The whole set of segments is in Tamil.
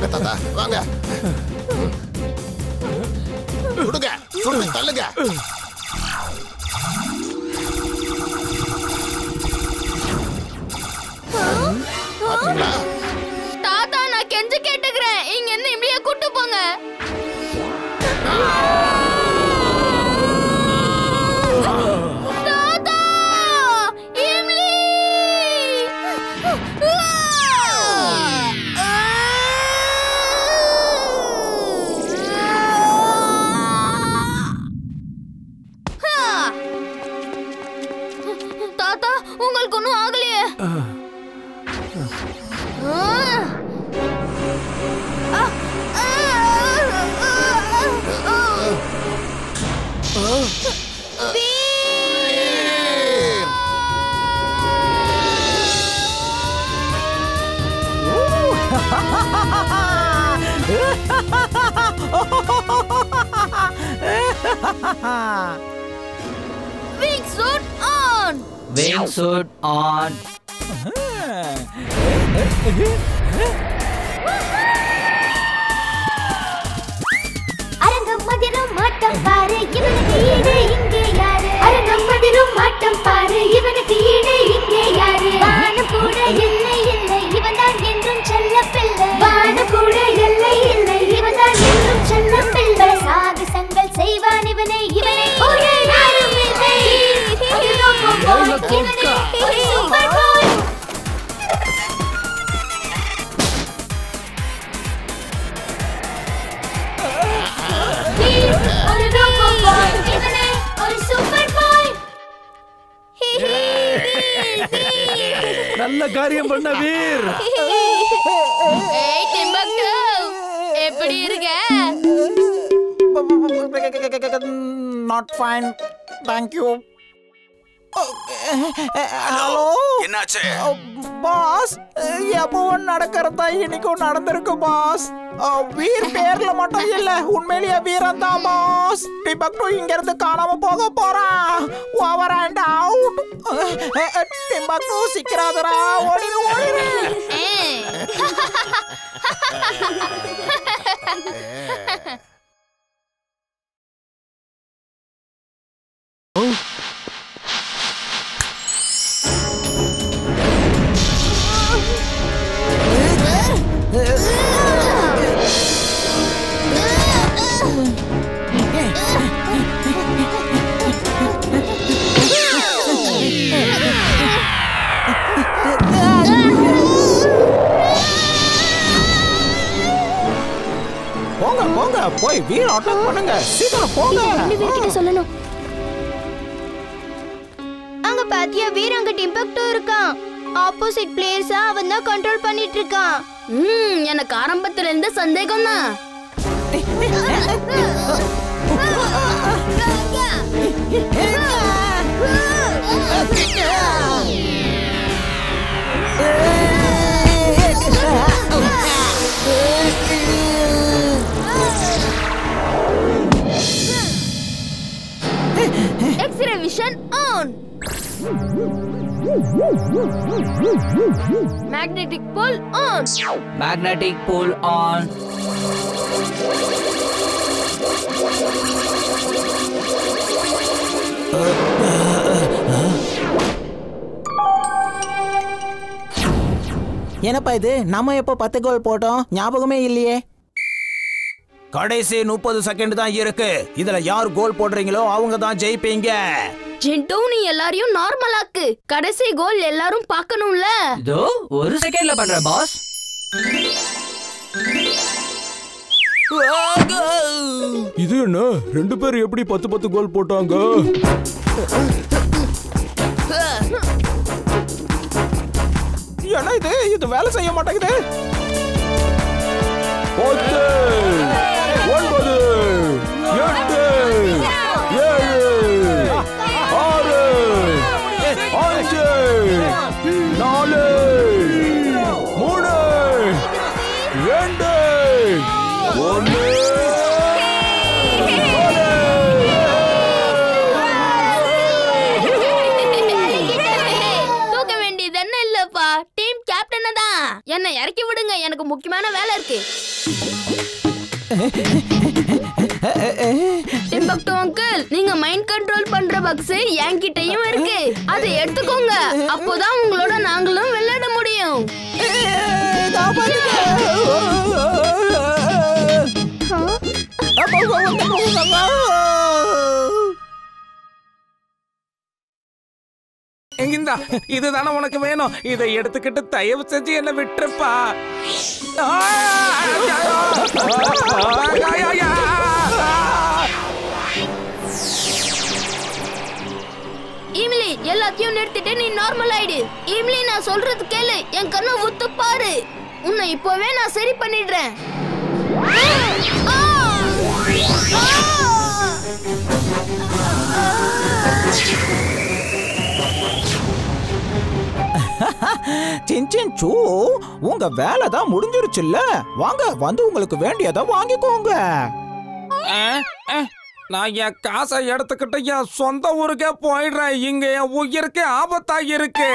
வாங்க தாத்தா வாங்க கொடுங்க சுட்டு தள்ளுங்க பாத்தீங்களா தாத்தா நான் கெஞ்சு கேட்டுக்கிறேன் இங்க இருந்து இப்படியே கூட்டு போங்க தாத்தா இம்லி தாத்தா உங்களுக்கு ஒன்றும் ஆகலையே Big suit on! Wingsuit on. அரங்கம் மதிரும் மாட்டம் பாரு இவனுக்கு ஈடு இங்கே யாரு அரங்கம் மதிரும் மாட்டம் பாரு இவனுக்கு ஈடு இங்கே யாரு வானம் கூட இல்லை இல்லை இவன் தான் என்றும் செல்ல பிள்ளை வானம் கூட இல்லை இல்லை இவன் தான் என்றும் செல்ல பிள்ளை சாகசங்கள் செய்வான் இவனை இவனை போல யாரும் இல்லை ஒரு ரோபோ பாய் இவனே ஒரு சூப்பர் பாய் ஒரு ரோபோ பாய் இவனே ஒரு சூப்பர் பாய் நல்ல காரியம் பண்ண வீர் ஏய் டிம்பக்டு எப்படி இருக்க நாட் ஃபைன் தேங்க்யூ ஹலோ என்னாச்சு பாஸ் எப்பவும் நடக்கிறதா இன்னைக்கும் நடந்திருக்கு பாஸ் வீர் பேர்ல மட்டும் இல்ல உண்மையிலேயே வீரன் தான் பாஸ் டிபக்டு இங்க இருந்து காணாம போக போறான் ஓவர் அண்ட் அவுட் டிபக்டு சிக்கிறாதரா ஓடிடு ஓடிடு ஏய். போங்க போங்க போய் வீர் அட்டாக் பண்ணுங்க சீக்கிரம் போங்க ரெண்டு பேர்கிட்ட சொல்லணும் அங்க பாத்தியா வீர் அங்க டிம்பக்டு இருக்கான் ஆப்போசிட் பிளேயர்ஸ அவன் தான் கண்ட்ரோல் பண்ணிட்டு இருக்கான் ம் எனக்கு ஆரம்பத்துல இருந்து சந்தேகம் தான் X ray vision on magnetic pull on Magnetic pull on. என்னப்பா இது நம்ம எப்போ பத்து கோல் போட்டோம் ஞாபகமே இல்லையே கடைசி முப்பது செகண்ட் தான் இருக்கு இதுல யார் கோல் போடுறீங்களோ அவங்க தான் ஜெயிப்பீங்க ஜிண்டு நீ எல்லாரையும் நார்மல் ஆக்கு கடைசி கோல் எல்லாரும் பார்க்கணும்ல இதோ ஒரு செகண்ட்ல பண்ற பாஸ் இது என்ன ரெண்டு பேர் எப்படி பத்து பத்து கோல் போட்டாங்க என்ன இது இது வேலை செய்ய மாட்டேங்குது பத்து ஒன்பது எட்டு ஏழு ஆறு அஞ்சு நாலு மூணு ரெண்டு ஒன்று தூக்க வேண்டியது என்ன இல்லப்பா டீம் கேப்டன் தான் என்னை இறக்கி விடுங்க எனக்கு முக்கியமான வேலை இருக்கு டிம்பக்டு அங்கிள் நீங்க மைண்ட் கண்ட்ரோல் பண்ற பக்ஸ் என்கிட்டயும் இருக்கு அதை எடுத்துக்கோங்க அப்போதான் உங்களோட நாங்களும் விளையாட முடியும் இந்தா இதுதானே உனக்கு வேணும் இதை எடுத்துக்கிட்டு தயவு செஞ்சு என்ன விட்டுருப்பா ஆ, ஐயோ! ஐயோ, ஐயோ! ஈமிலி எல்லாத்தையும் நிறுத்திட்டு நீ நார்மல் ஆயிடு ஈமிலி நான் சொல்றது கேளு என் கண்ணை உத்து பாரு உன்னை இப்போவே நான் சரி பண்ணிடுறேன் ஆ! ஆ! சின்சின் சூ உங்க வேலை தான் முடிஞ்சிருச்சுல்ல வாங்க வந்து உங்களுக்கு வேண்டியதை வாங்கிக்கோங்க நான் என் காசை எடுத்துக்கிட்டு என் சொந்த ஊருக்கே போயிடுறேன் இங்க என் உயிருக்கு ஆபத்தா இருக்கு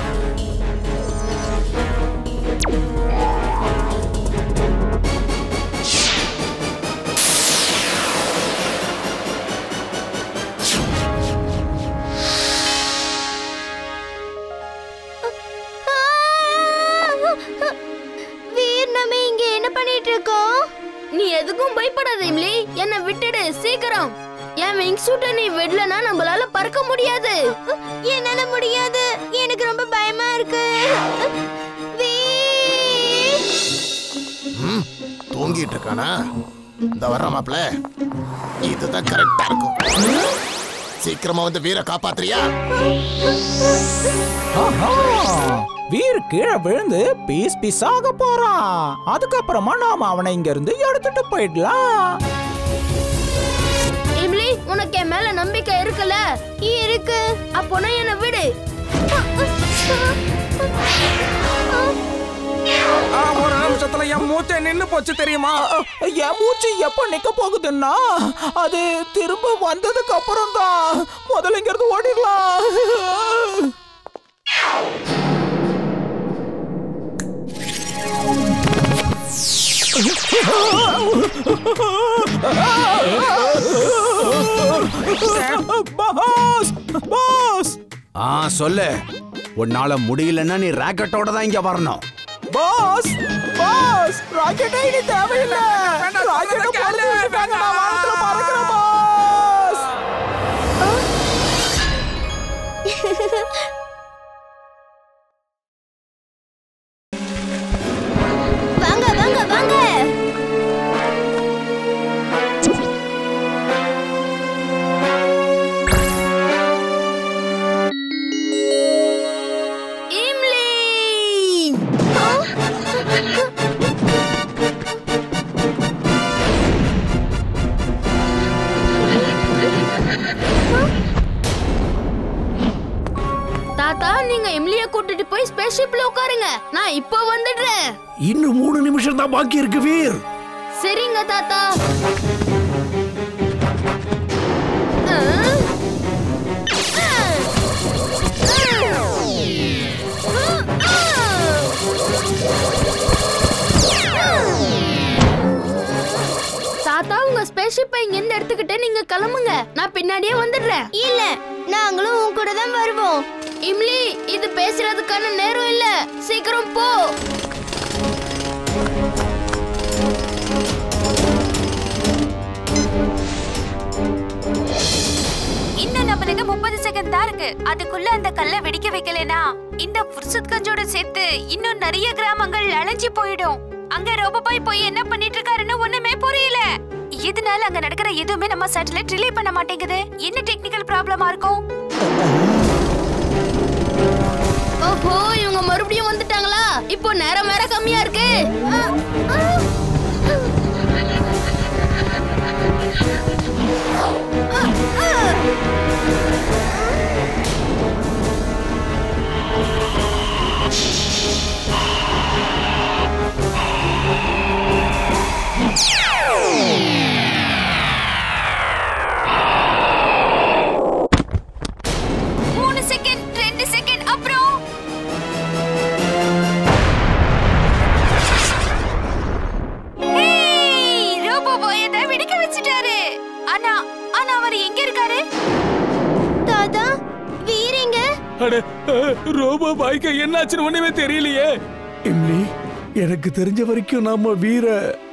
வீர் நம்ம இங்க என்ன பண்ணிட்டு இருக்கோம் நீ எதுக்கும் பயப்படாத இம்லி என்ன விட்டுடு சீக்கிரம் என் விங் சூட்டை நீ விடலனா நம்மளால பறக்க முடியாது என்னால முடியாது எனக்கு ரொம்ப பயமா இருக்கு வீர் ம், தூங்கிட்டு இருக்கானா இந்த வர்ற மாப்பிள இதுதான் கரெக்டா இருக்கும் சீக்கிரமா வந்து வீர காப்பாத்துறியா ஆஹா! வீர் கீழே விழுந்து பீஸ் பீஸாக போறான் அதுக்கப்புறமா நாம அவனை இங்க இருந்து எடுத்துட்டு போயிடலாம் இம்லி உனக்கு என் மேல நம்பிக்கை இருக்குல்ல இருக்கு அப்போனா என்ன விடு ஆ, ஒரு நிமிஷத்துல என் மூச்சை நின்னு போச்சு தெரியுமா என் மூச்சு எப்ப நிக்க போகுதுன்னா அது திரும்ப வந்ததுக்கு அப்புறம் தான் முதல்ல இங்க இருந்து ஓடிடலாம் பாஸ் பாஸ் ஆ சொல்லு உன்னால முடியலன்னா நீ ராக்கெட்டோட தான் இங்க வரணும் பாஸ் பாஸ் ராக்கெட்டே இனி தேவையில்லை ராக்கெட்டை பொறுத்து விட்டுட்டாங்க நான் வானத்துல பறக்கிறேன் பாஸ் வாங்க வாங்க வாங்க இம்லி தாத்தா நீங்க இம்லிய கூட்டிட்டு போய் ஸ்பேஸ் ஷிப்ல உட்காருங்க நான் இப்போ வந்துடுறேன் இன்னும் மூணு நிமிஷம் தான் பாக்கி இருக்கு வீர் சரிங்க தாத்தா ஆ? ஆ. ஆ. தாத்தா உங்க ஸ்பேஸ் ஷிப்பை இங்க இருந்து எடுத்துக்கிட்டு நீங்க கிளம்புங்க நான் பின்னாடியே வந்துடுறேன் இல்ல நாங்களும் உன் கூட தான் வருவோம் இம்லி இது பேசுறதுக்கான நேரம் இல்ல சீக்கிரம் போ இன்னும் நம்மளுக்கு முப்பது செகண்ட் தான் இருக்கு அதுக்குள்ள அந்த கல்லை வெடிக்க வைக்கலனா இந்த புர்சத்கஞ்சோட சேர்த்து இன்னும் நிறைய கிராமங்கள் அழைஞ்சி போயிடும் அங்க ரோபோபாய் போய் என்ன பண்ணிட்டு இருக்காருன்னு ஒண்ணுமே புரியல இதனால அங்க நடக்கிற எதுவுமே நம்ம சேட்டலைட் ரிலே பண்ண மாட்டேங்குது என்ன டெக்னிக்கல் ப்ராப்ளமா இருக்கும் ஓஹோ இவங்க மறுபடியும் வந்துட்டாங்களா இப்போ நேரம் வேற கம்மியா இருக்கு ஆ, ஆ. ஆ, ஆ. மூணு செகண்ட் ரெண்டு செகண்ட் அப்புறம் அட அஹ், ரோபோ பாய்க்கு என்னாச்சுன்னு ஒண்ணுமே தெரியலையே இம்லி எனக்கு தெரிஞ்ச வரைக்கும் நாம வீர